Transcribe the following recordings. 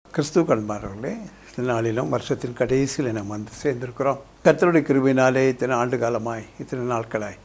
கிறிஸ்துவன்மார்களே இந்த நாளிலும் வருஷத்தின் கடைசியில் நாம் வந்து சேர்ந்திருக்கிறோம் கர்த்தருடைய கிருபினாலே இத்தனை ஆண்டு காலமாய் இத்தனை நாட்களாய்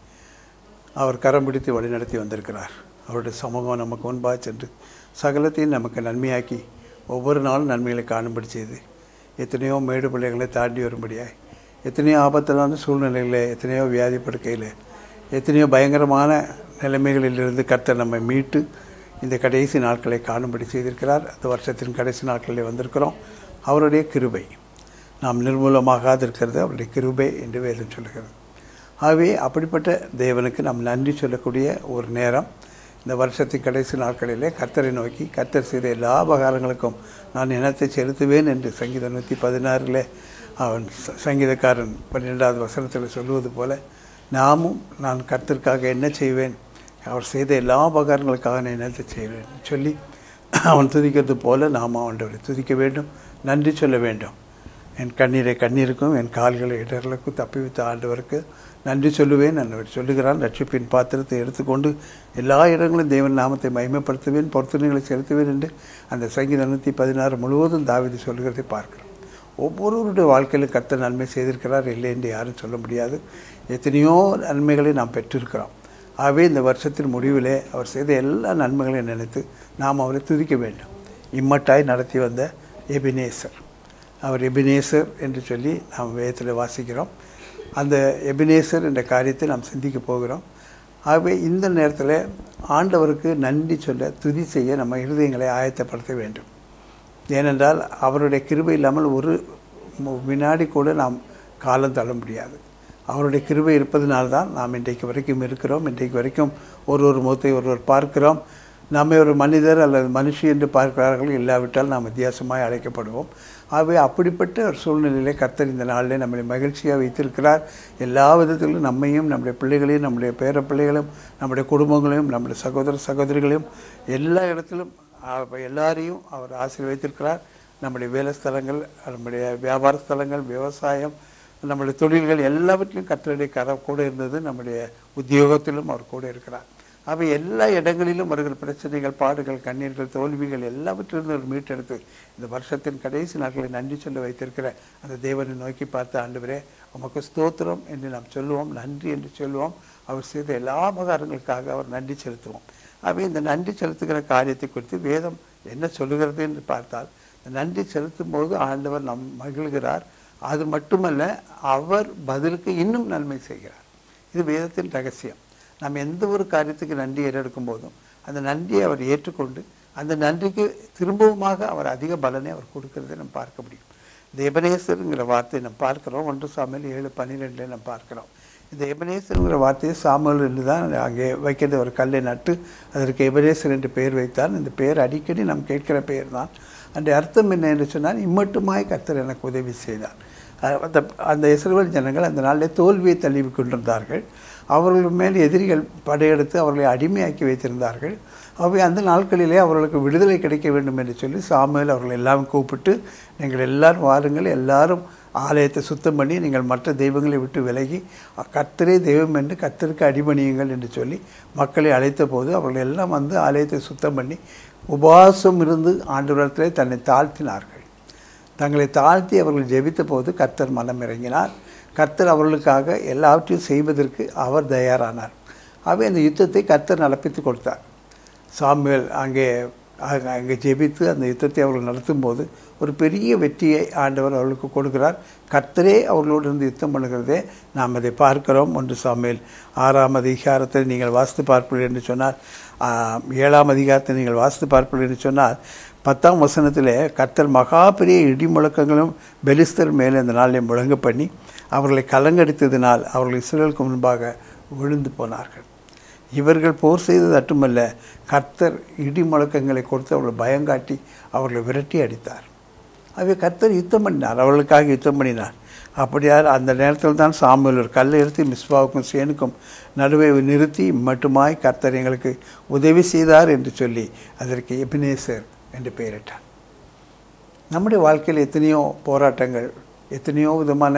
அவர் கரம் பிடித்து வழிநடத்தி வந்திருக்கிறார் அவருடைய சமூகம் நமக்கு முன்பாக சென்று சகலத்தையும் நமக்கு நன்மையாக்கி ஒவ்வொரு நாளும் நன்மைகளை காணும்படி செய்து எத்தனையோ மேடு பிள்ளைகளை தாண்டி வரும்படியாய் எத்தனையோ ஆபத்தான சூழ்நிலைகளில் எத்தனையோ வியாதி படுக்கையில் எத்தனையோ பயங்கரமான நிலைமைகளிலிருந்து கர்த்தர் நம்மை மீட்டு இந்த கடைசி நாட்களை காணும்படி செய்திருக்கிறார் அந்த வருஷத்தின் கடைசி நாட்களில் வந்திருக்கிறோம் அவருடைய கிருபை நாம் நிர்மூலமாகாது இருக்கிறது அவருடைய கிருபை என்று வேதம் சொல்லுகிறது ஆகவே அப்படிப்பட்ட தேவனுக்கு நாம் நன்றி சொல்லக்கூடிய ஒரு நேரம் இந்த வருஷத்தின் கடைசி நாட்களிலே கர்த்தரை நோக்கி கர்த்தர் செய்த எல்லா உபகாரங்களுக்கும் நான் இனத்தை செலுத்துவேன் என்று சங்கீதம் நூற்றி பதினாறில் அவன் ச- சங்கீதக்காரன் பன்னிரெண்டாவது வசனத்தில் சொல்லுவது போல நாமும் நான் கர்த்தருக்காக என்ன செய்வேன் அவர் செய்த எல்லா உபகாரங்களுக்காக நான் என்னத்தை செய்வேன் சொல்லி அவன் துதிக்கிறது போல நாம் அவனை துதிக்க வேண்டும் நன்றி சொல்ல வேண்டும் என் கண்ணீரை கண்ணீருக்கும் என் கால்களை இடர்களுக்கும் தப்பி வைத்த ஆண்டவருக்கு நன்றி சொல்லுவேன் அவர் சொல்லுகிறான் ரட்சிப்பின் பாத்திரத்தை எடுத்துக்கொண்டு எல்லா இடங்களும் தேவன் நாமத்தை மகிமைப்படுத்துவேன் பொருத்தனைகளை செலுத்துவேன் என்று அந்த சங்கீத நூற்றி பதினாறு முழுவதும் தாவிது சொல்லுகிறதை பார்க்கிறோம் ஒவ்வொருவருடைய வாழ்க்கையிலும் கர்த்தர் நன்மை செய்திருக்கிறார் இல்லை என்று யாரும் சொல்ல முடியாது எத்தனையோ நன்மைகளை நாம் பெற்றிருக்கிறோம் ஆகவே இந்த வேதத்தின் முடிவிலே அவர் செய்த எல்லா நன்மைகளையும் நினைத்து நாம் அவரை துதிக்க வேண்டும் இம்மட்டாய் நடத்தி வந்த எபினேசர் அவர் எபினேசர் என்று சொல்லி நாம் வேதத்தில் வாசிக்கிறோம் அந்த எபினேசர் என்ற காரியத்தை நாம் சிந்திக்க போகிறோம் ஆகவே இந்த நேரத்தில் ஆண்டவருக்கு நன்றி சொல்ல துதி செய்ய நம்ம இருதயங்களை ஆயத்தப்படுத்த வேண்டும் ஏனென்றால் அவருடைய கிருபை இல்லாமல் ஒரு மு- வினாடி கூட நாம் காலம் தள்ள முடியாது அவருடைய கிருபை இருப்பதனால்தான் நாம் இன்றைக்கு வரைக்கும் இருக்கிறோம் இன்றைக்கு வரைக்கும் ஒரு ஒரு முகத்தை ஒருவர் பார்க்கிறோம் நம்மை ஒரு மனிதர் அல்லது மனுஷி என்று பார்க்கிறார்கள் இல்லாவிட்டால் நாம் வித்தியாசமாய் அழைக்கப்படுவோம் ஆகவே அப்படிப்பட்ட ஒரு சூழ்நிலையிலே கர்த்தர் இந்த நாளிலே நம்மளை மகிழ்ச்சியாக வைத்திருக்கிறார் எல்லா விதத்திலும் நம்மையும் நம்முடைய பிள்ளைகளையும் நம்முடைய பேர பிள்ளைகளும் நம்முடைய குடும்பங்களையும் நம்முடைய சகோதர சகோதரிகளையும் எல்லா இடத்திலும் அவ- எல்லாரையும் அவர் ஆசீர்வதித்திருக்கிறார் நம்முடைய வேலை ஸ்தலங்கள் நம்முடைய வியாபார ஸ்தலங்கள் விவசாயம் நம்முடைய தொழில்கள் எல்லாவற்றிலும் கர்த்தருடைய கரம் கூட இருந்தது நம்முடைய உத்தியோகத்திலும் அவர் கூட இருக்கிறார் அவை எல்லா இடங்களிலும் வருகிற பிரச்சனைகள் பாடுகள் கண்ணீர்கள் தோல்விகள் எல்லாவற்றிலிருந்து ஒரு மீட்டெடுத்து இந்த வருஷத்தின் கடைசி நாட்களை நன்றி சொல்ல வைத்திருக்கிற அந்த தேவனை நோக்கி பார்த்து ஆண்டவரே உமக்கு ஸ்தோத்திரம் என்று நாம் சொல்லுவோம் நன்றி என்று சொல்லுவோம் அவர் செய்த எல்லா உபகாரங்களுக்காக அவர் நன்றி செலுத்துவோம் ஆகவே இந்த நன்றி செலுத்துகிற காரியத்தை குறித்து வேதம் என்ன சொல்லுகிறது என்று பார்த்தால் இந்த நன்றி செலுத்தும் போது ஆண்டவர் நம் மகிழ்கிறார் அது மட்டுமல்ல அவர் பதிலுக்கு இன்னும் நன்மை செய்கிறார் இது வேதத்தின் ரகசியம் நாம் எந்த ஒரு காரியத்துக்கு நன்றி ஏறெடுக்கும் போதும் அந்த நன்றியை அவர் ஏற்றுக்கொண்டு அந்த நன்றிக்கு திரும்பவுமாக அவர் அதிக பலனை அவர் கொடுக்கிறதை நம்ம பார்க்க முடியும் இந்த எபனேசருங்கிற வார்த்தையை நம்ம பார்க்கிறோம் ஒன்று சாமியில் ஏழு பன்னிரெண்டுல நம்ம பார்க்கிறோம் இந்த எபனேசருங்கிற வார்த்தையை சாமுவேல் என்று தான் அங்கே வைக்கிறது ஒரு கல்லை நட்டு அதற்கு எபனேசர் என்று பெயர் வைத்தான் இந்த பெயர் அடிக்கடி நாம் கேட்கிற பெயர் தான் அந்த அர்த்தம் என்ன என்று சொன்னால் இம்மட்டுமாய் கர்த்தர் எனக்கு உதவி செய்தார் அஹ் அந்த அந்த இஸ்ரவேல் ஜனங்கள் அந்த நாளில் தோல்வியை தள்ளி கொண்டிருந்தார்கள் அவர்கள் மேல் எதிரிகள் படையெடுத்து அவர்களை அடிமையாக்கி வைத்திருந்தார்கள் அவை அந்த நாட்களிலே அவர்களுக்கு விடுதலை கிடைக்க வேண்டும் என்று சொல்லி சாமுவேல் அவர்கள் எல்லாம் கூப்பிட்டு நீங்கள் எல்லாரும் வாருங்கள் எல்லாரும் ஆலயத்தை சுத்தம் பண்ணி நீங்கள் மற்ற தெய்வங்களை விட்டு விலகி கர்த்தரே தெய்வம் என்று கர்த்தருக்கு அடிபணியுங்கள் என்று சொல்லி மக்களை அழைத்த போது அவர்கள் எல்லாம் வந்து ஆலயத்தை சுத்தம் பண்ணி உபவாசம் இருந்து ஆண்டவரத்திலே தன்னை தாழ்த்தினார்கள் தங்களை தாழ்த்தி அவர்கள் ஜெபித்த போது கர்த்தர் மனம் இறங்கினார் கர்த்தர் அவர்களுக்காக எல்லாவற்றையும் செய்வதற்கு அவர் தயாரானார் ஆகவே அந்த யுத்தத்தை கர்த்தர் நடப்பித்து கொடுத்தார் சாமுவேல் அங்கே அங்க- அங்கே ஜெபித்து அந்த யுத்தத்தை அவர்கள் நடத்தும்போது ஒரு பெரிய வெற்றியை ஆண்டவர் அவர்களுக்கு கொடுக்கிறார் கர்த்தரே அவர்களோடு இருந்து யுத்தம் பண்ணுகிறதே நாம் அதை பார்க்கிறோம் ஒன்று சாமுவேல் ஆறாம் அதிகாரத்தை நீங்கள் வாசித்து பார்ப்பீர்கள் என்று சொன்னால் ஆ, ஏழாம் அதிகாரத்தை நீங்கள் வாசித்து பார்ப்பீர்கள் என்று சொன்னால் பத்தாம் வசனத்திலே கர்த்தர் மகா பெரிய இடி முழக்கங்களும் பெலிஸ்தர் மேலே இந்த நாளிலே முழங்க பண்ணி அவர்களை கலங்கடித்ததினால் அவர்கள் இஸ்ரேலுக்கு முன்பாக விழுந்து போனார்கள் இவர்கள் போர் செய்தது மட்டுமல்ல கர்த்தர் இடி முழக்கங்களை கொடுத்து அவர்களை பயங்காட்டி அவர்களை விரட்டி அடித்தார் அவை கர்த்தர் யுத்தம் பண்ணினார் அவர்களுக்காக யுத்தம் பண்ணினார் அப்படியார் அந்த நேரத்தில் தான் சாமுவேல் ஒரு கல்லை எடுத்து மிஸ்வாவுக்கும் சேனுக்கும் நடுவே நிறுத்தி மட்டுமாய் கர்த்தர் எங்களுக்கு உதவி செய்தார் என்று சொல்லி அதற்கு எபினேசர் என்று பெயரிட்டார் நம்முடைய வாழ்க்கையில் எத்தனையோ போராட்டங்கள் எத்தனையோ விதமான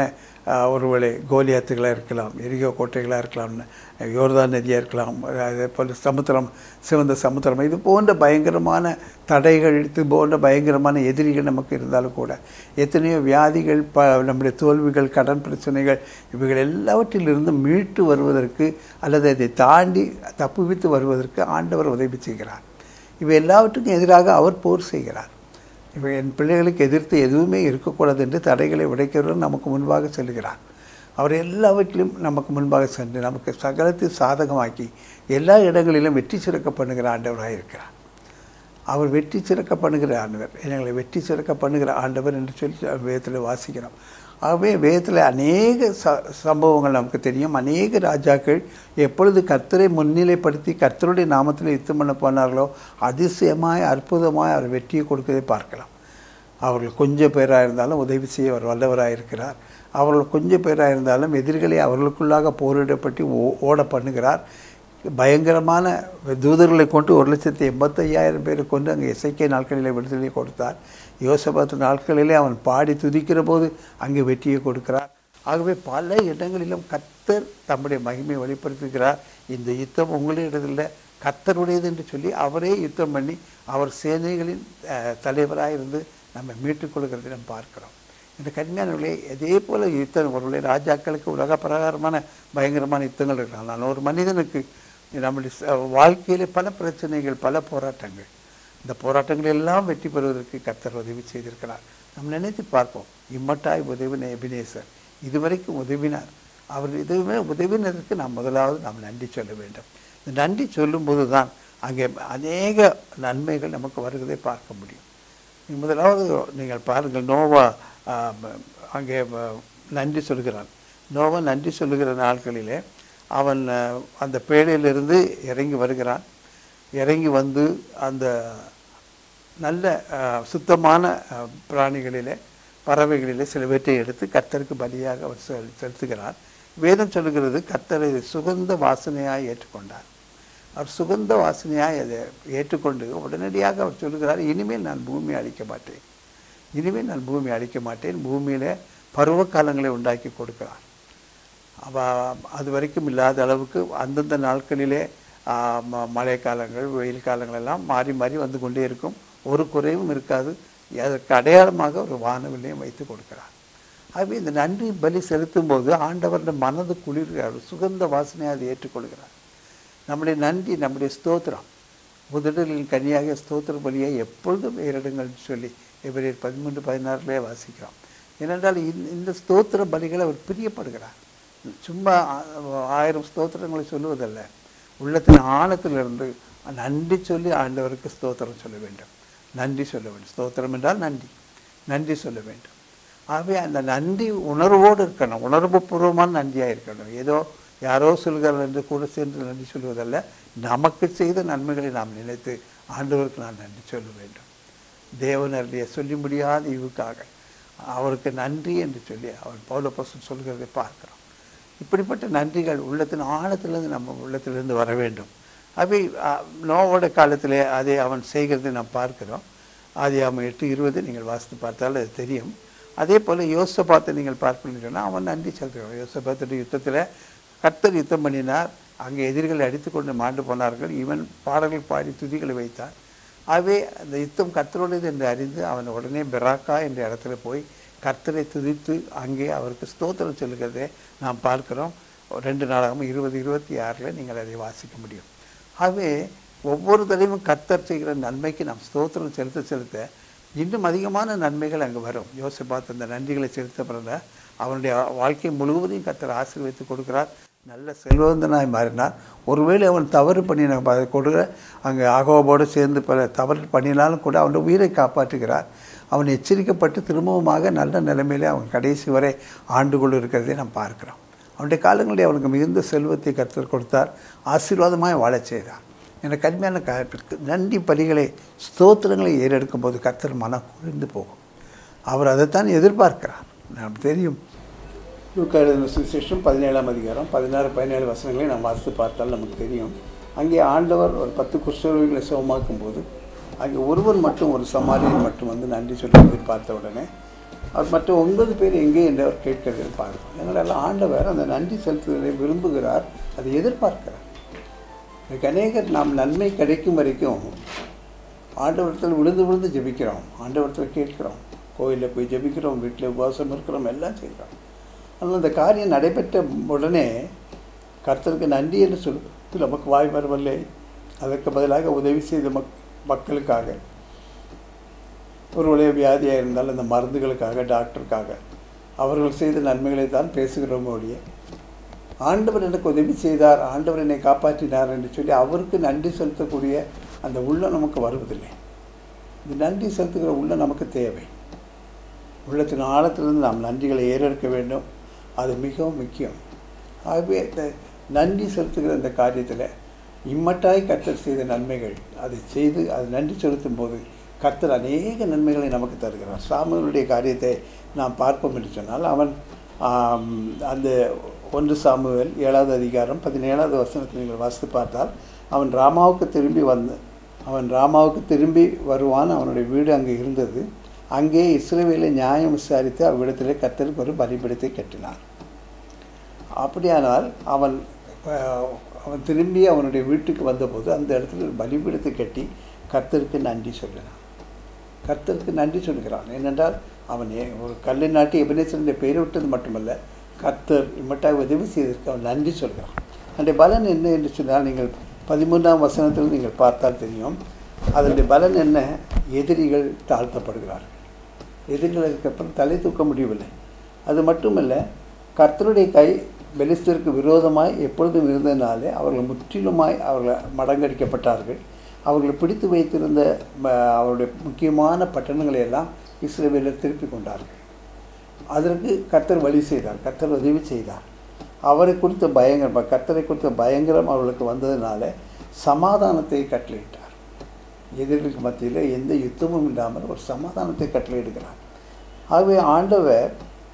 ஆஹ், ஒருவேளை கோலியாத்துகளாக இருக்கலாம் எரிகோ கோட்டைகளாக இருக்கலாம் யோர்தான் நதியாக இருக்கலாம் அதே போல் சமுத்திரம் சிவந்த சமுத்திரம் இது போன்ற பயங்கரமான தடைகள் இது போன்ற பயங்கரமான எதிரிகள் நமக்கு இருந்தாலும் கூட எத்தனையோ வியாதிகள் ப நம்முடைய தோல்விகள் கடன் பிரச்சனைகள் இவைகள் எல்லாவற்றிலிருந்து மீட்டு வருவதற்கு அல்லது அதை தாண்டி தப்புவித்து வருவதற்கு ஆண்டவர் உதவி செய்கிறார் இவை எல்லாவற்றுக்கும் எதிராக அவர் போர் செய்கிறார் இவை என் பிள்ளைகளுக்கு எதிர்த்து எதுவுமே இருக்கக்கூடாது என்று தடைகளை உடைக்கிறவர் நமக்கு முன்பாக செல்கிறார் அவர் எல்லாவற்றிலும் நமக்கு முன்பாக சென்று நமக்கு சகலத்தை சாதகமாக்கி எல்லா இடங்களிலும் வெற்றி சிறக்க பண்ணுகிற ஆண்டவராக இருக்கிறார் அவர் வெற்றி சிறக்க பண்ணுகிற ஆண்டவர் எங்களை வெற்றி சிறக்க பண்ணுகிற ஆண்டவர் என்று சொல்லி வேதத்தில் வாசிக்கிறோம் ஆகவே வேதத்தில் அநேக ச சம்பவங்கள் நமக்கு தெரியும் அநேக ராஜாக்கள் எப்பொழுது கர்த்தரை முன்னிலைப்படுத்தி கர்த்தருடைய நாமத்தில் யுத்தம் பண்ண போனார்களோ அதிசயமாய் அற்புதமாய் அவர் வெற்றியை கொடுக்கதை பார்க்கலாம் அவர்கள் கொஞ்சம் பேராக இருந்தாலும் உதவி செய்ய அவர் வல்லவராக இருக்கிறார் அவர்கள் கொஞ்சம் பேராக இருந்தாலும் எதிரிகளை அவர்களுக்குள்ளாக போரிடப்பட்டு ஓ- ஓட பண்ணுகிறார் பயங்கரமான தூதர்களை கொண்டு ஒரு லட்சத்தி எண்பத்தையாயிரம் பேரை கொண்டு அங்கே இசைக்கை நாட்களிலே விடுதலை கொடுத்தார் யோசபாத்து நாட்களிலே அவன் பாடி துதிக்கிற போது அங்கே வெற்றியை கொடுக்கிறார் ஆகவே பல இடங்களிலும் கத்தர் தம்முடைய மகிமையை வெளிப்படுத்துகிறார் இந்த யுத்தம் உங்களிடத்தில் கத்தருடையது என்று சொல்லி அவரே யுத்தம் பண்ணி அவர் சேனைகளின் அஹ், தலைவராக இருந்து நம்ம மீட்டுக் கொள்கிறதை நாம் பார்க்கிறோம் இந்த கன்னியானவர்களே இதே போல யுத்தம் ஒருவேளை ராஜாக்களுக்கு உலக பிரகாரமான பயங்கரமான யுத்தங்கள் இருக்கலாம் ஆனால் ஒரு மனிதனுக்கு நம்முடைய ச- வாழ்க்கையிலே பல பிரச்சனைகள் பல போராட்டங்கள் இந்த போராட்டங்கள் எல்லாம் வெற்றி பெறுவதற்கு கர்த்தர் உதவி செய்திருக்கிறார் நாம் நினைத்து பார்ப்போம் இம்மட்டாய் உதவின எபினேசர் இதுவரைக்கும் உதவினார் அவர் இதுவுமே உதவினதற்கு நாம் முதலாவது நாம் நன்றி சொல்ல வேண்டும் இந்த நன்றி சொல்லும்போது தான் அங்கே அநேக நன்மைகள் நமக்கு வருவதை பார்க்க முடியும் நீ முதலாவது நீங்கள் பாருங்கள் நோவா ஆம், அங்கே வ- நன்றி சொல்கிறான் நோவா நன்றி சொல்லுகிற நாட்களிலே அவன் அஹ், அந்த பேழையிலிருந்து இறங்கி வருகிறான் இறங்கி வந்து அந்த நல்ல அஹ், சுத்தமான அஹ், பிராணிகளிலே பறவைகளிலே சிலவற்றை எடுத்து கர்த்தருக்கு பலியாக அவர் செல் செலுத்துகிறார் வேதம் சொல்லுகிறது கர்த்தரை சுகந்த வாசனையாய் ஏற்றுக்கொண்டார் அவர் சுகந்த வாசனையாய் அதை ஏற்றுக்கொண்டு உடனடியாக அவர் சொல்லுகிறார் இனிமேல் நான் பூமியை அழிக்க மாட்டேன் இனிமேல் நான் பூமியை அழிக்க மாட்டேன் பூமியில பருவ காலங்களை உண்டாக்கி கொடுக்கிறார் அவ அது வரைக்கும் இல்லாத அளவுக்கு அந்தந்த நாட்களிலே ஆ, ம- மழை காலங்கள் வெயில் காலங்கள் எல்லாம் மாறி மாறி வந்து கொண்டே இருக்கும் ஒரு குறைவும் இருக்காது அதற்கு அடையாளமாக ஒரு வானவிலையும் வைத்து கொடுக்கிறார் ஆகவே இந்த நன்றி பலி செலுத்தும் போது ஆண்டவருடைய மனது குளிர்கிறார் சுகந்த வாசனையை அதை ஏற்றுக்கொள்கிறார் நம்முடைய நன்றி நம்முடைய ஸ்தோத்திரம் முதலில் கன்னியாக ஸ்தோத்திர பலியை எப்பொழுதும் ஏறிடுங்கள்னு சொல்லி எவரேர் பதிமூன்று பதினாறுலேயே வாசிக்கிறோம் ஏனென்றால் இந்த இந்த ஸ்தோத்திர பலிகளை அவர் பிரியப்படுகிறார் சும்மா ஆ- ஆயிரம் ஸ்தோத்திரங்களை சொல்லுவதல்ல உள்ளத்தின் ஆழத்திலிருந்து நன்றி சொல்லி ஆண்டவருக்கு ஸ்தோத்திரம் சொல்ல வேண்டும் நன்றி சொல்ல வேண்டும் ஸ்தோத்திரம் என்றால் நன்றி நன்றி சொல்ல வேண்டும் ஆகவே அந்த நன்றி உணர்வோடு இருக்கணும் உணர்வு பூர்வமான நன்றியாக இருக்கணும் ஏதோ யாரோ சொல்கிறார்கள் என்று கூட சேர்ந்து நன்றி சொல்வதல்ல நமக்கு செய்த நன்மைகளை நாம் நினைத்து ஆண்டவருக்கு நான் நன்றி சொல்ல வேண்டும் தேவனருடைய சொல்லி முடியாத இவுக்காக அவருக்கு நன்றி என்று சொல்லி அவர் பௌலப்பசன் சொல்கிறதை பார்க்கிறோம் இப்படிப்பட்ட நன்றிகள் உள்ளத்தின் ஆழத்திலிருந்து நம்ம உள்ளத்திலிருந்து வர வேண்டும் அவை அ, நோவோட காலத்திலே அதை அவன் செய்கிறதை நாம் பார்க்கிறோம் ஆதி அவன் எட்டு இருபது நீங்கள் வாசித்து பார்த்தால் அது தெரியும் அதே போல் யோசபாத்தை நீங்கள் பார்ப்பீங்கன்னு சொன்னால் அவன் நன்றி செலுத்துகிறான் யோசபாத்துடைய யுத்தத்தில் கர்த்தர் யுத்தம் பண்ணினார் அங்கே எதிரிகளை அடித்துக்கொண்டு மாண்டு போனார்கள் இவன் பாடல்கள் பாடி துதிகளை வைத்தான் ஆகவே அந்த யுத்தம் கர்த்தருடையது என்று அறிந்து அவன் உடனே பெராக்கா என்ற இடத்துல போய் கர்த்தரை துதித்து அங்கே அவருக்கு ஸ்தோத்திரம் சொல்லுகிறதை நாம் பார்க்கிறோம் ரெண்டு நாளாகவும் இருபது இருபத்தி ஆறில் நீங்கள் அதை வாசிக்க முடியும் ஆகவே ஒவ்வொரு தடவையும் கர்த்தர் செய்கிற நன்மைக்கு நாம் ஸ்தோத்திரம் செலுத்த செலுத்த இன்னும் அதிகமான நன்மைகள் அங்கே வரும் யோசிப்பாத் அந்த நன்றிகளை செலுத்த பிறந்த அவனுடைய வாழ்க்கை முழுவதையும் கர்த்தர் ஆசீர்வதித்து கொடுக்கிறார் நல்ல செல்வந்தனாய் மாறினார் ஒருவேளை அவன் தவறு பண்ணின ப- கொடுக்க அங்கே ஆகோவோடு சேர்ந்து பல தவறு பண்ணினாலும் கூட அவனுடைய உயிரை காப்பாற்றுகிறார் அவன் எச்சரிக்கப்பட்டு திரும்பவுமாக நல்ல நிலைமையிலே அவன் கடைசி வரை ஆண்டு கொண்டு இருக்கிறதை நாம் பார்க்கிறோம் அவனுடைய காலங்களில் அவனுக்கு மிகுந்த செல்வத்தை கர்த்தர் கொடுத்தார் ஆசீர்வாதமாய் வாழச் செய்தார் என கடுமையான காலத்திற்கு நன்றி பலிகளை ஸ்தோத்திரங்களை ஏறெடுக்கும் போது கர்த்தர் மனம் குளிர்ந்து போகும் அவர் அதைத்தான் எதிர்பார்க்கிறார் நாம் தெரியும் லூக்கா எழுதின சுவிசேஷம் பதினேழாம் அதிகாரம் பதினாறு பதினேழு வசனங்களை நாம் வாசித்து பார்த்தால் நமக்கு தெரியும் அங்கே ஆண்டவர் ஒரு பத்து குஷ்டரோகிகளை சுகமாக்கும் போது அங்கே ஒருவன் மட்டும் ஒரு சமாரியன் மட்டும் வந்து நன்றி சொல்லி பார்த்த உடனே அவர் மற்ற ஒன்பது பேர் எங்கே என்று அவர் கேட்கிறது பார்க்கிறோம் எங்களெல்லாம் ஆண்டவர் அந்த நன்றி செலுத்துதலை விரும்புகிறார் அதை எதிர்பார்க்கிறார் இன்னைக்கு அநேகர் நாம் நன்மை கிடைக்கும் வரைக்கும் ஆண்டவரத்தில் விழுந்து விழுந்து ஜெபிக்கிறோம் ஆண்டவரத்தில் கேட்கிறோம் கோயிலில் போய் ஜெபிக்கிறோம் வீட்டில் உபவாசம் இருக்கிறோம் எல்லாம் செய்கிறோம் ஆனால் அந்த காரியம் நடைபெற்ற உடனே கர்த்தருக்கு நன்றி என்று சொல்லி நமக்கு வாய் வரவில்லை அதற்கு பதிலாக உதவி செய்த மக் மக்களுக்காக ஒருவருடைய வியாதியாக இருந்தால் அந்த மருந்துகளுக்காக டாக்டருக்காக அவர்கள் செய்த நன்மைகளை தான் பேசுகிறோம் ஒழிய ஆண்டவர் எனக்கு உதவி செய்தார் ஆண்டவர் என்னை காப்பாற்றினார் என்று சொல்லி அவருக்கு நன்றி செலுத்தக்கூடிய அந்த உள்ளம் நமக்கு வருவதில்லை இந்த நன்றி செலுத்துகிற உள்ளம் நமக்கு தேவை உள்ளத்தின் ஆழத்திலிருந்து நாம் நன்றிகளை ஏறெடுக்க வேண்டும் அது மிகவும் முக்கியம் ஆகவே இந்த நன்றி செலுத்துகிற இந்த காரியத்தில் இம்மட்டாய் கர்த்தர் செய்த நன்மைகள் அதை செய்து அது நன்றி செலுத்தும் போது கர்த்தர் அநேக நன்மைகளை நமக்கு தருகிறார் சாமுவேலுடைய காரியத்தை நாம் பார்ப்போம் என்று சொன்னால் அவன் ஆம், அந்த ஒன்று சாமுவேல் ஏழாவது அதிகாரம் பதினேழாவது வசனத்தை நீங்கள் வாசித்து பார்த்தால் அவன் ராமாவுக்கு திரும்பி வந்து அவன் ராமாவுக்கு திரும்பி வருவான் அவனுடைய வீடு அங்கே இருந்தது அங்கே இஸ்ரவேலை நியாயம் விசாரித்து அவ்விடத்திலே கர்த்தருக்கு ஒரு பலிபீடத்தை கட்டினான் அப்படியானால் அவன் அஹ், அவன் திரும்பி அவனுடைய வீட்டுக்கு வந்தபோது அந்த இடத்துல ஒரு பலிபீடத்தை கட்டி கர்த்தருக்கு நன்றி சொல்லினான் கர்த்தருக்கு நன்றி சொல்கிறான் ஏனென்றால் அவன் ஏ- ஒரு கல்லை நாட்டி எபினேசனுடைய பெயரை விட்டது மட்டுமல்ல கர்த்தர் இம்மட்டாக உதவி செய்ததற்கு அவன் நன்றி சொல்கிறான் அதனுடைய பலன் என்ன என்று சொன்னால் நீங்கள் பதிமூன்றாம் வசனத்தில் நீங்கள் பார்த்தால் தெரியும் அதனுடைய பலன் என்ன எதிரிகள் தாழ்த்தப்படுகிறார்கள் எதிரிகள் அதுக்கப்புறம் தலை தூக்க முடியவில்லை அது மட்டுமல்ல கர்த்தருடைய கை பெலிஸ்தருக்கு விரோதமாய் எப்பொழுதும் இருந்ததினாலே அவர்கள் முற்றிலுமாய் அவர்கள் மடங்கடிக்கப்பட்டார்கள் அவர்களை பிடித்து வைத்திருந்த ம, அவருடைய முக்கியமான பட்டணங்களை எல்லாம் இஸ்ரேவேலர் திருப்பி கொண்டார்கள் அதற்கு கர்த்தர் வழி செய்தார் கர்த்தர் உதவி செய்தார் அவரை குறித்த பயங்கரம் கர்த்தரை குறித்த பயங்கரம் அவர்களுக்கு வந்ததினால சமாதானத்தை கட்டளையிட்டார் எதிர்களுக்கு மத்தியில் எந்த யுத்தமும் இல்லாமல் ஒரு சமாதானத்தை கட்டளையிடுகிறார் ஆகவே ஆண்டவர்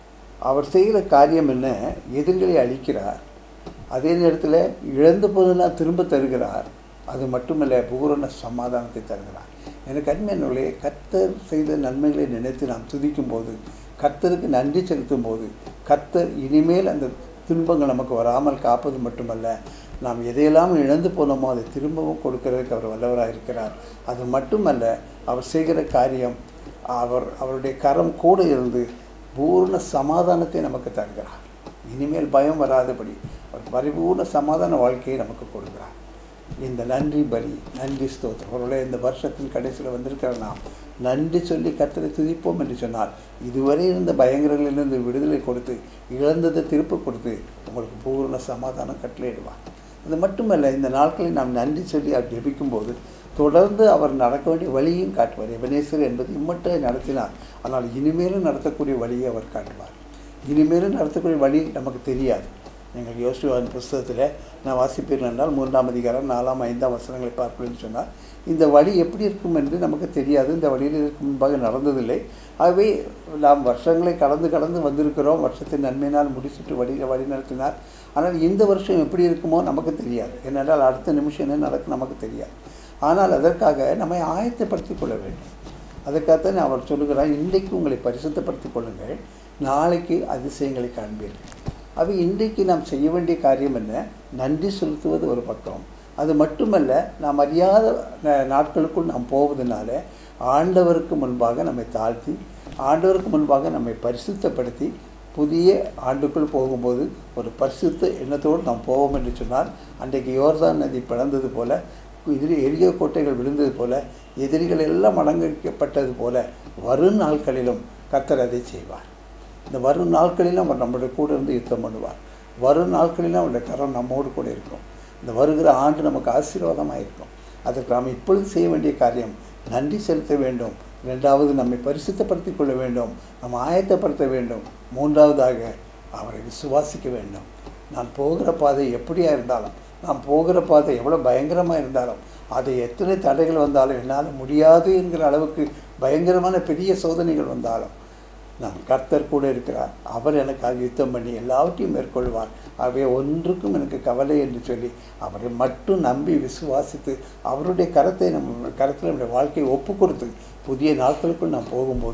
அவர் செய்கிற காரியம் என்ன எதிரிகளை அழிக்கிறார் அதே நேரத்தில் இழந்து போதெல்லாம் திரும்ப தருகிறார் அது மட்டுமல்ல பூரண சமாதானத்தை தருகிறார் எனக்கு அன்மையினுடைய கர்த்தர் செய்த நன்மைகளை நினைத்து நாம் துதிக்கும் போது கர்த்தருக்கு நன்றி செலுத்தும் போது கர்த்தர் இனிமேல் அந்த துன்பங்கள் நமக்கு வராமல் காப்பது மட்டுமல்ல நாம் எதையெல்லாம் இழந்து போனோமோ அதை திரும்பவும் கொடுக்கறதுக்கு அவர் வல்லவராக இருக்கிறார் அது மட்டுமல்ல அவர் செய்கிற காரியம் அவர் அவருடைய கரம் கூட இருந்து பூர்ண சமாதானத்தை நமக்கு தருகிறார் இனிமேல் பயம் வராதபடி அவர் பரிபூர்ண சமாதான வாழ்க்கையை நமக்கு கொடுக்கிறார் இந்த நன்றி பலி நன்றி ஸ்தோத்திரம் அவருடைய இந்த வருஷத்தின் கடைசியில் வந்திருக்கிற நாம் நன்றி சொல்லி கர்த்தரை துதிப்போம் என்று சொன்னால் இதுவரை இருந்த பயங்கரங்களிலிருந்து விடுதலை கொடுத்து இழந்ததை திருப்ப கொடுத்து உங்களுக்கு பூர்ண சமாதானம் கட்டளையிடுவார் அது மட்டுமல்ல இந்த நாட்களில் நாம் நன்றி சொல்லி அவர் ஜெபிக்கும்போது தொடர்ந்து அவர் நடக்க வேண்டிய வழியும் காட்டுவார் எபனேசர் என்பது இம்மட்டும் நடத்தினார் ஆனால் இனிமேலும் நடத்தக்கூடிய வழியை அவர் காட்டுவார் இனிமேலும் நடத்தக்கூடிய வழி நமக்கு தெரியாது நீங்கள் யோசுவான் புஸ்தகத்தில் நான் வாசிப்பீர்கள் என்றால் மூன்றாம் அதிகாரம் நாலாம் ஐந்தாம் வசனங்களை பார்ப்பேன்னு சொன்னால் இந்த வழி எப்படி இருக்கும் என்று நமக்கு தெரியாது இந்த வழியில் இதற்கு முன்பாக நடந்ததில்லை ஆகவே நாம் வருஷங்களை கடந்து கடந்து வந்திருக்கிறோம் வருஷத்தின் நன்மையினால் முடிச்சுட்டு வழியில் வழி நடத்தினார் ஆனால் இந்த வருஷம் எப்படி இருக்குமோ நமக்கு தெரியாது ஏனென்றால் அடுத்த நிமிஷம் என்ன நடக்கும் நமக்கு தெரியாது ஆனால் அதற்காக நம்மை ஆயத்தப்படுத்திக் கொள்ள வேண்டும் அதற்காகத்தான் அவர் சொல்லுகிறார் இன்றைக்கு உங்களை பரிசுத்தப்படுத்திக் கொள்ளுங்கள் நாளைக்கு அதிசயங்களை காண்பீர்கள் அவை இன்றைக்கு நாம் செய்ய வேண்டிய காரியம் என்ன நன்றி செலுத்துவது ஒரு பக்கம் அது மட்டுமல்ல நாம் அறியாத ந- நாட்களுக்குள் நாம் போவதனால ஆண்டவருக்கு முன்பாக நம்மை தாழ்த்தி ஆண்டவருக்கு முன்பாக நம்மை பரிசுத்தப்படுத்தி புதிய ஆண்டுக்குள் போகும்போது ஒரு பரிசுத்த எண்ணத்தோடு நாம் போவோம் என்று சொன்னால் அன்றைக்கு யோர்தான் நதி பிளந்தது போல எதிரி எரிய கோட்டைகள் விழுந்தது போல எதிரிகள் எல்லாம் அடங்கிக்கப்பட்டது போல வரும் நாட்களிலும் கர்த்தர் அதை செய்வார் இந்த வரும் நாட்களிலும் அவர் நம்மளுடைய கூட இருந்து யுத்தம் பண்ணுவார் வரும் நாட்களிலும் அவருடைய கரம் நம்மோடு கூட இருக்கும் இந்த வருகிற ஆண்டு நமக்கு ஆசீர்வாதமாக இருக்கும் அதற்கு நாம் இப்பொழுது செய்ய வேண்டிய காரியம் நன்றி செலுத்த வேண்டும் இரண்டாவது நம்மை பரிசுத்தப்படுத்திக் கொள்ள வேண்டும் நாம் ஆயத்தப்படுத்த வேண்டும் மூன்றாவதாக அவரை விசுவாசிக்க வேண்டும் நான் போகிற பாதை எப்படியா இருந்தாலும் நான் போகிற பாதை எவ்வளோ பயங்கரமாக இருந்தாலும் அது எத்தனை தடைகள் வந்தாலும் என்னால் முடியாது என்கிற அளவுக்கு பயங்கரமான பெரிய சோதனைகள் வந்தாலும் நம் கர்த்தர் கூட இருக்கிறார் அவர் எனக்காக யுத்தம் பண்ணி எல்லாவற்றையும் மேற்கொள்வார் ஆகவே ஒன்றுக்கும் எனக்கு கவலை என்று சொல்லி அவரை மட்டும் நம்பி விசுவாசித்து அவருடைய கரத்தை நம்ம கரத்தில் நம்முடைய வாழ்க்கையை ஒப்பு கொடுத்து புதிய நாட்களுக்குள் நாம் போகும்போது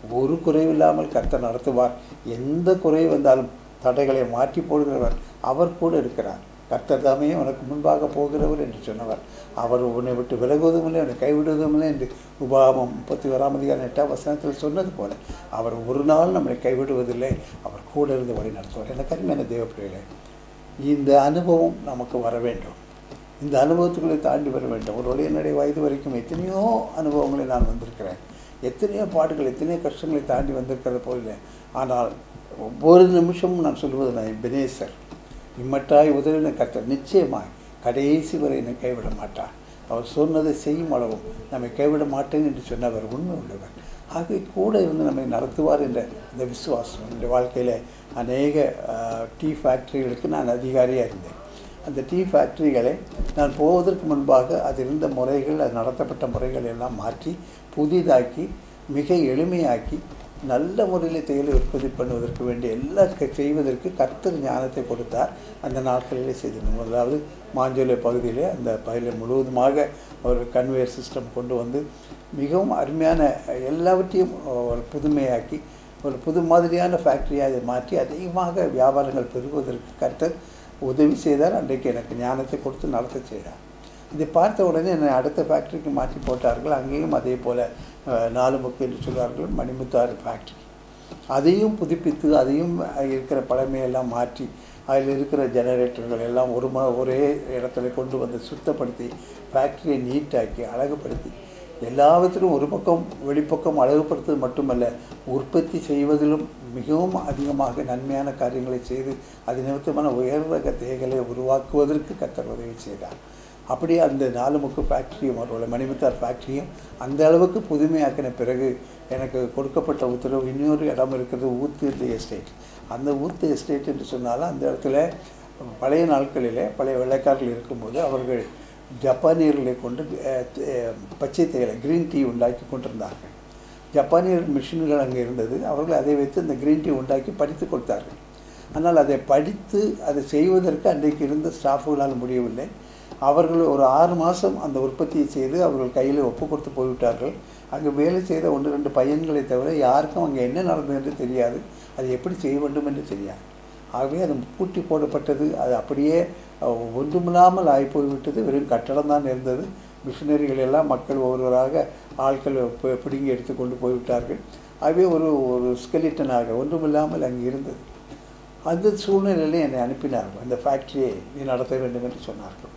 ஒரு குறைவில்லாமல் கர்த்தர் நடத்துவார் எந்த குறை வந்தாலும் தடைகளை மாற்றி போடுகிறவர் அவர் கூட இருக்கிறார் கர்த்தர் தாமே உனக்கு முன்பாக போகிறவர் என்று சொன்னவர் அவர் உன்னை விட்டு விலகுவதும் இல்லை உன்னை கைவிடுவதும் இல்லை என்று உபாகமம் முப்பத்தி ஓராம் அதிகாரம் எட்டாம் வசனத்தில் சொன்னது போல அவர் ஒரு நாள் நம்மளை கைவிடுவதில்லை அவர் கூட இருந்து வழி நடத்துவார் எனக்கு அருமையான தேவப்பிள்ளைகளே இந்த அனுபவம் நமக்கு வர வேண்டும் இந்த அனுபவத்துக்குள்ளே தாண்டி வர வேண்டும் ஒரு என்னுடைய வயது வரைக்கும் எத்தனையோ அனுபவங்களை நான் வந்திருக்கிறேன் எத்தனையோ பாடுகள் எத்தனையோ கஷ்டங்களை தாண்டி வந்திருக்கிறது போல ஆனால் ஒவ்வொரு நிமிஷமும் நான் சொல்வது நான் பெனேசர் இம்மட்டாய் உதவின கர்த்தர் நிச்சயமாய் கடைசி வரை என்னை கைவிட மாட்டார் அவர் சொன்னதை செய்யும் அளவும் நம்மை கைவிட மாட்டேன் என்று சொன்னவர் உண்மை உள்ளவர் ஆகவே கூட இருந்து நம்மை நடத்துவார் என்ற இந்த விசுவாசம் என்னுடைய வாழ்க்கையில் அநேக டீ ஃபேக்ட்ரிகளுக்கு நான் அதிகாரியாக இருந்தேன் அந்த டீ ஃபேக்ட்ரிகளை நான் போவதற்கு முன்பாக அது இருந்த முறைகள் அது நடத்தப்பட்ட முறைகள் எல்லாம் மாற்றி புதிதாக்கி மிக எளிமையாக்கி நல்ல முறையில் தேயிலை உற்பத்தி பண்ணுவதற்கு வேண்டிய எல்லா செய்வதற்கு கர்த்தர் ஞானத்தை கொடுத்தார் அந்த நாட்களிலே செய்திருந்தோம் அதாவது மாஞ்சோலை பகுதியிலே அந்த பகுதியில் முழுவதுமாக ஒரு கன்வேயர் சிஸ்டம் கொண்டு வந்து மிகவும் அருமையான எல்லாவற்றையும் ஒரு புதுமையாக்கி ஒரு புது மாதிரியான ஃபேக்ட்ரியாக அதை மாற்றி அதிகமாக வியாபாரங்கள் பெருகுவதற்கு கர்த்தர் உதவி செய்தார் அன்றைக்கு எனக்கு ஞானத்தை கொடுத்து நடத்த செய்தார் இதை பார்த்த உடனே என்னை அடுத்த ஃபேக்ட்ரிக்கு மாற்றி போட்டார்கள் அங்கேயும் அதே போல் நாலு முக்கு என்று சொல்வார்கள் மணிமுத்தாறு ஃபேக்ட்ரி அதையும் புதுப்பித்து அதையும் இருக்கிற பழமையெல்லாம் மாற்றி அதில் இருக்கிற ஜெனரேட்டர்கள் எல்லாம் ஒரு ம ஒரே இடத்துல கொண்டு வந்து சுத்தப்படுத்தி ஃபேக்ட்ரியை நீட்டாக்கி அழகுபடுத்தி எல்லாவற்றிலும் ஒரு பக்கம் வெளிப்பக்கம் அழகுபடுத்துவது மட்டுமல்ல உற்பத்தி செய்வதிலும் மிகவும் அதிகமாக நன்மையான காரியங்களை செய்து அது நிமித்தமான உயர்ரக தேகளை உருவாக்குவதற்கு கத்தர் உதவி செய்தார் அப்படியே அந்த நாலு முக்கு ஃபேக்ட்ரியும் அவரோட மணிமுத்தார் ஃபேக்ட்ரியும் அந்த அளவுக்கு புதுமையாக்கின பிறகு எனக்கு கொடுக்கப்பட்ட உத்தரவு இன்னொரு இடம் இருக்கிறது ஊத்து எஸ்டேட் அந்த ஊத்து எஸ்டேட் என்று சொன்னாலும் அந்த இடத்துல பழைய நாட்களிலே பழைய வெள்ளைக்காரர்கள் இருக்கும்போது அவர்கள் ஜப்பானியர்களை கொண்டு பச்சை தேயிலை க்ரீன் டீ உண்டாக்கி கொண்டிருந்தார்கள் ஜப்பானியர் மிஷின்கள் அங்கே இருந்தது அவர்கள் அதை வைத்து இந்த க்ரீன் டீ உண்டாக்கி படித்து கொடுத்தார்கள் ஆனால் அதை படித்து அதை செய்வதற்கு அன்றைக்கு இருந்த ஸ்டாஃபுகளால் முடியவில்லை அவர்கள் ஒரு ஆறு மாதம் அந்த உற்பத்தியை செய்து அவர்கள் கையில் ஒப்பு கொடுத்து போய்விட்டார்கள் அங்கே வேலை செய்த ஒன்று ரெண்டு பையன்களை தவிர யாருக்கும் அங்கே என்ன நடந்தது என்று தெரியாது அது எப்படி செய்ய வேண்டும் என்று தெரியாது ஆகவே அது பூட்டி போடப்பட்டது அது அப்படியே ஒன்றுமில்லாமல் ஆகி போய்விட்டது வெறும் கட்டடம் தான் இருந்தது மிஷினரிகள் எல்லாம் மக்கள் ஒவ்வொருவராக ஆட்கள் பிடுங்கி எடுத்து கொண்டு போய்விட்டார்கள் ஆகவே ஒரு ஒரு ஸ்கெலிட்டனாக ஒன்றுமில்லாமல் அங்கே இருந்தது அந்த சூழ்நிலையிலே என்னை அனுப்பினார்கள் அந்த ஃபேக்ட்ரியை நீ நடத்த வேண்டும் என்று சொன்னார்கள்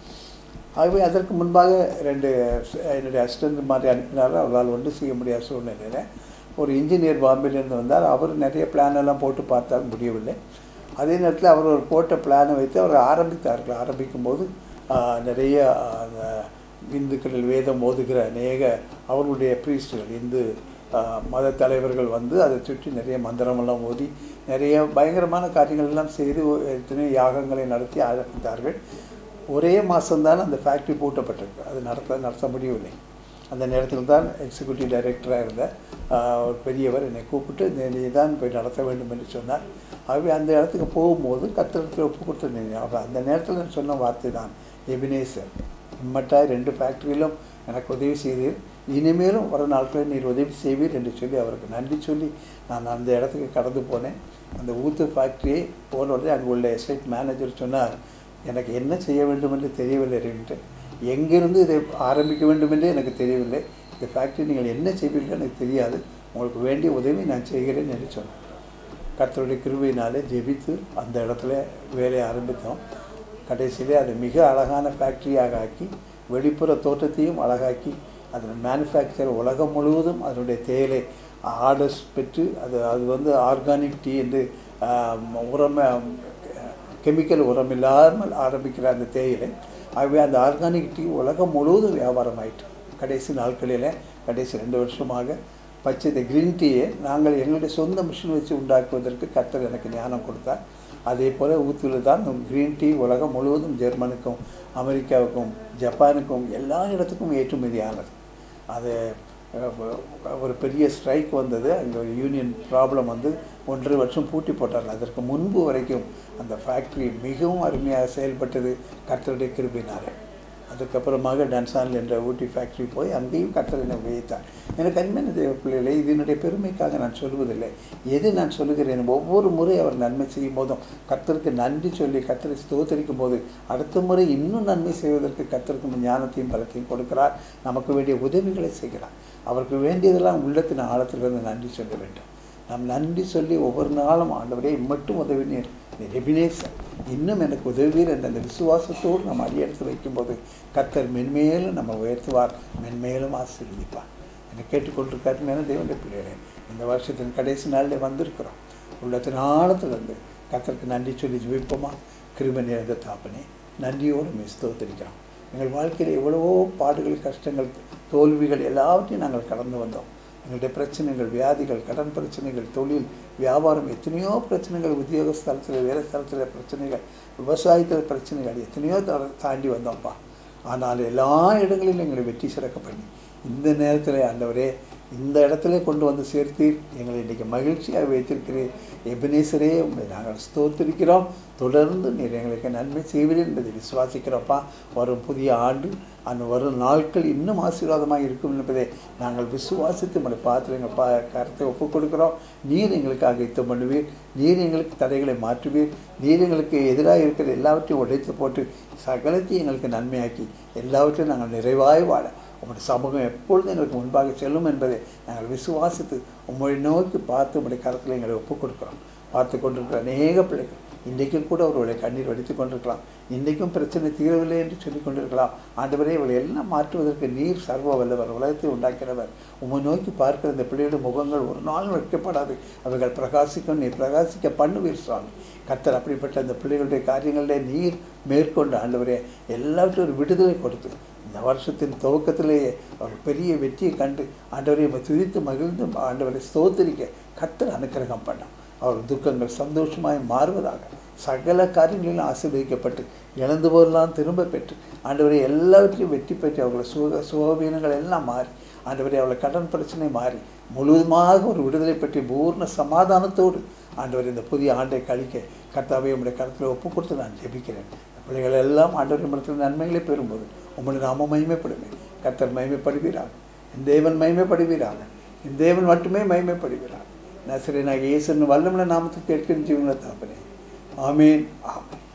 ஆகவே அதற்கு முன்பாக ரெண்டு என்னுடைய அசிஸ்டன்ட் மாதிரி அனுப்பினார்கள் அவரால் ஒன்றும் செய்ய முடியாத சூழ்நிலையில் ஒரு இன்ஜினியர் பாம்பேலேருந்து வந்தார் அவர் நிறைய பிளான் எல்லாம் போட்டு பார்த்தால் முடியவில்லை அதே நேரத்தில் அவர் ஒரு போட்ட பிளானை வைத்து அவர் ஆரம்பித்தார்கள் ஆரம்பிக்கும் போது நிறைய இந்துக்களில் வேதம் ஓதுகிற அநேக அவர்களுடைய ப்ரீஸ்டுகள் இந்து மத தலைவர்கள் வந்து அதை சுற்றி நிறைய மந்திரமெல்லாம் ஓதி நிறைய பயங்கரமான காரியங்கள் எல்லாம் செய்து எத்தனையோ யாகங்களை நடத்தி ஆரம்பித்தார்கள் ஒரே மாதம்தான் அந்த ஃபேக்ட்ரி பூட்டப்பட்டிருக்கு அது நடத்த நடத்த முடியவில்லை அந்த நேரத்தில் தான் எக்ஸிக்யூட்டிவ் டைரக்டராக இருந்த ஒரு பெரியவர் என்னை கூப்பிட்டு நீ தான் போய் நடத்த வேண்டும் என்று சொன்னார் ஆகவே அந்த இடத்துக்கு போகும்போது கத்திரத்தில் ஒப்பு கொடுத்துருந்தீங்க அப்போ அந்த நேரத்தில் நான் சொன்ன வார்த்தை தான் எபினேசர் இம்மட்டாய் ரெண்டு ஃபேக்ட்ரியிலும் எனக்கு உதவி செய்தீர் இனிமேலும் வர நாட்களில் நீர் உதவி செய்வீர் என்று சொல்லி அவருக்கு நன்றி சொல்லி நான் அந்த இடத்துக்கு கடந்து போனேன் அந்த ஊத்து ஃபேக்ட்ரியை போன உடனே அங்கே உள்ள எஸ்டேட் மேனேஜர் சொன்னார் எனக்கு என்ன செய்ய வேண்டும் என்று தெரியவில்லை என்று எங்கிருந்து இதை ஆரம்பிக்க வேண்டும் என்றே எனக்கு தெரியவில்லை இந்த ஃபேக்ட்ரி நீங்கள் என்ன செய்வீர்கள் எனக்கு தெரியாது உங்களுக்கு வேண்டிய உதவி நான் செய்கிறேன் என்று சொன்னேன் கர்த்தருடைய கிருபையினாலே ஜெபித்து அந்த இடத்துல வேலையை ஆரம்பித்தோம் கடைசியிலே அது மிக அழகான ஃபேக்ட்ரியாக ஆக்கி வெளிப்புற தோற்றத்தையும் அழகாக்கி அதன் மேனுஃபேக்சர் உலகம் முழுவதும் அதனுடைய தேயிலை ஆர்டர்ஸ் பெற்று அது அது வந்து ஆர்கானிக் டீ என்று உரம கெமிக்கல் உரம் இல்லாமல் ஆரம்பிக்கிற அந்த தேயிலை ஆகவே அந்த ஆர்கானிக் டீ உலகம் முழுவதும் வியாபாரம் ஆயிட்டு கடைசி நாட்களில் கடைசி ரெண்டு வருஷமாக பச்சை இந்த க்ரீன் டீயை நாங்கள் எங்களுடைய சொந்த மிஷின் வச்சு உண்டாக்குவதற்கு கர்த்தர் எனக்கு ஞானம் கொடுத்தார் அதே போல் ஊத்துல தான் க்ரீன் டீ உலகம் முழுவதும் ஜெர்மனுக்கும் அமெரிக்காவுக்கும் ஜப்பானுக்கும் எல்லா இடத்துக்கும் ஏற்றுமதியானது அது ஒரு பெரிய ஸ்ட்ரைக் வந்தது அங்கே ஒரு யூனியன் ப்ராப்ளம் வந்து ஒன்றரை வருஷம் பூட்டி போட்டார்கள் அதற்கு முன்பு வரைக்கும் அந்த ஃபேக்ட்ரி மிகவும் அருமையாக செயல்பட்டது கர்த்தருடைய கிருபினாலே அதுக்கப்புறமாக டன்சானில் என்ற ஊட்டி ஃபேக்ட்ரி போய் அங்கேயும் கர்த்தர் என்னை உபயோகித்தார் எனக்கு அன்பான தேவ பிள்ளைகளை இதனுடைய பெருமைக்காக நான் சொல்வதில்லை எது நான் சொல்லுகிறேன் ஒவ்வொரு முறை அவர் நன்மை செய்யும் போதும் கர்த்தருக்கு நன்றி சொல்லி கர்த்தரை ஸ்தோத்தரிக்கும் போது அடுத்த முறை இன்னும் நன்மை செய்வதற்கு கர்த்தருக்கு ஞானத்தையும் பலத்தையும் கொடுக்கிறார் நமக்கு வேண்டிய உதவிகளை செய்கிறார் அவருக்கு வேண்டியதெல்லாம் உள்ளத்தின் ஆழத்திலிருந்து நன்றி சொல்ல வேண்டும் நாம் நன்றி சொல்லி ஒவ்வொரு நாளும் ஆண்டவரே மட்டும் உதவினீர் நீர் எபினேசர் இன்னும் எனக்கு உதவுவீர் என்ற அந்த விசுவாசத்தோடு நாம் அடியெடுத்து வைக்கும்போது கர்த்தர் மென்மேலும் நம்ம உயர்த்துவார் மென்மேலும் ஆசீர்வதிப்பார் என்னை கேட்டுக்கொண்டிருக்காரு மேலே தேவனுடைய பிள்ளைகளே இந்த வருஷத்தின் கடைசி நாளில் வந்திருக்கிறோம் உள்ளத்தின் ஆழத்திலிருந்து கர்த்தருக்கு நன்றி சொல்லி ஜெபிப்போமா கிருப நிறைந்த தாப்பனே நன்றியோடு மிஸ்தோத்திரிக்கிறோம் எங்கள் வாழ்க்கையில் எவ்வளவோ பாடுகள் கஷ்டங்கள் தோல்விகள் எல்லாவற்றையும் நாங்கள் கடந்து வந்தோம் எங்களுடைய பிரச்சனைகள் வியாதிகள் கடன் பிரச்சனைகள் தொழில் வியாபாரம் எத்தனையோ பிரச்சனைகள் உத்தியோக ஸ்தலத்தில் வேறு ஸ்தலத்தில் பிரச்சனைகள் விவசாயத்தில் பிரச்சனைகள் எத்தனையோ தா- தாண்டி வந்தோம்ப்பா ஆனால் எல்லா இடங்களிலும் எங்களை வெற்றி சிறக்க பண்ணி இந்த நேரத்தில் ஆண்டவரே இந்த இடத்துல கொண்டு வந்து சேர்த்தீர் எங்களை இன்றைக்கி மகிழ்ச்சியாக வைத்திருக்கிறீர் எபினேசரே உங்களை நாங்கள் ஸ்தோத்திரிக்கிறோம் தொடர்ந்து நீர் எங்களுக்கு நன்மை செய்வீர் என்பதை விசுவாசிக்கிறோம்ப்பா வரும் புதிய ஆண்டு அந்த வரும் நாட்கள் இன்னும் ஆசீர்வாதமாக இருக்கும் என்பதை நாங்கள் விசுவாசித்து உங்களை பார்த்து எங்கள் பா கருத்தை ஒப்புக் கொடுக்கிறோம் நீர் எங்களுக்காக யுத்தம் பண்ணுவீர் நீர் எங்களுக்கு தடைகளை மாற்றுவீர் நீர் எங்களுக்கு எதிராக இருக்கிற எல்லாவற்றையும் உடைத்து போட்டு சகலத்தையும் எங்களுக்கு நன்மையாக்கி எல்லாவற்றையும் நாங்கள் நிறைவாய் வாழ உங்களுடைய சமூகம் எப்பொழுதும் எங்களுக்கு முன்பாக செல்லும் என்பதை நாங்கள் விசுவாசித்து உம்மை நோக்கி பார்த்து உங்களுடைய கருத்தில் எங்களை ஒப்புக் கொடுக்கிறோம் பார்த்து கொண்டிருக்கிற அநேக பிள்ளைகள் இன்றைக்கும் கூட அவர்களை கண்ணீர் வடித்து கொண்டிருக்கலாம் இன்றைக்கும் பிரச்சனை தீரவில்லை என்று சொல்லிக் கொண்டிருக்கலாம் ஆண்டவரே இவளை எல்லாம் மாற்றுவதற்கு நீர் சர்வ வல்லவர் உலகத்தை உண்டாக்கிறவர் உம்மை நோக்கி பார்க்கிற இந்த பிள்ளைகளுடைய முகங்கள் ஒரு நாள் வைக்கப்படாது அவைகள் பிரகாசிக்கும் நீர் பிரகாசிக்க பண்ணுவீர் சுவாமி கர்த்தர் அப்படிப்பட்ட அந்த பிள்ளைகளுடைய காரியங்களிலே நீர் மேற்கொண்டு ஆண்டவரே எல்லாவற்றையும் ஒரு விடுதலை கொடுத்து இந்த வருஷத்தின் துவக்கத்திலேயே ஒரு பெரிய வெற்றியை கண்டு ஆண்டவரை உம்மை துதித்து மகிழ்ந்து ஆண்டவரை ஸ்தோத்திரிக்க கர்த்தர் அனுக்கிரகம் பண்ணான் அவர் துக்கங்கள் சந்தோஷமாய் மாறுவதாக சகல காரியங்களிலும் ஆசீர்வதிக்கப்பட்டு இழந்து போதெல்லாம் திரும்ப பெற்று ஆண்டவரை எல்லாவற்றையும் வெற்றி பெற்று அவர்களை சுக சுகவீனங்கள் எல்லாம் மாறி ஆண்டவரை அவளை கடன் பிரச்சனை மாறி முழுவதுமாக ஒரு விடுதலை பற்றி பூர்ண சமாதானத்தோடு ஆண்டவர் இந்த புதிய ஆண்டை கழிக்க கர்த்தாவை உங்களுடைய கருத்தில் ஒப்பு கொடுத்து நான் ஜெபிக்கிறேன் இந்த பிள்ளைகள் எல்லாம் ஆண்டவரின் மனத்தில் நன்மைகளை பெறும்போது உங்களுடைய நாம மகிமைப்படுமே கர்த்தர் மகிமைப்படுவீராக இந்த தேவன் மகிமைப்படுவீராக இந்த தேவன் மட்டுமே மகிமைப்படுவீராக நசரேனாக இயேசுன்னு வல்லமுள்ள நாமத்துக்கு கேட்கிற ஜீவன தாப்பனே ஆமீன் ஆமீன்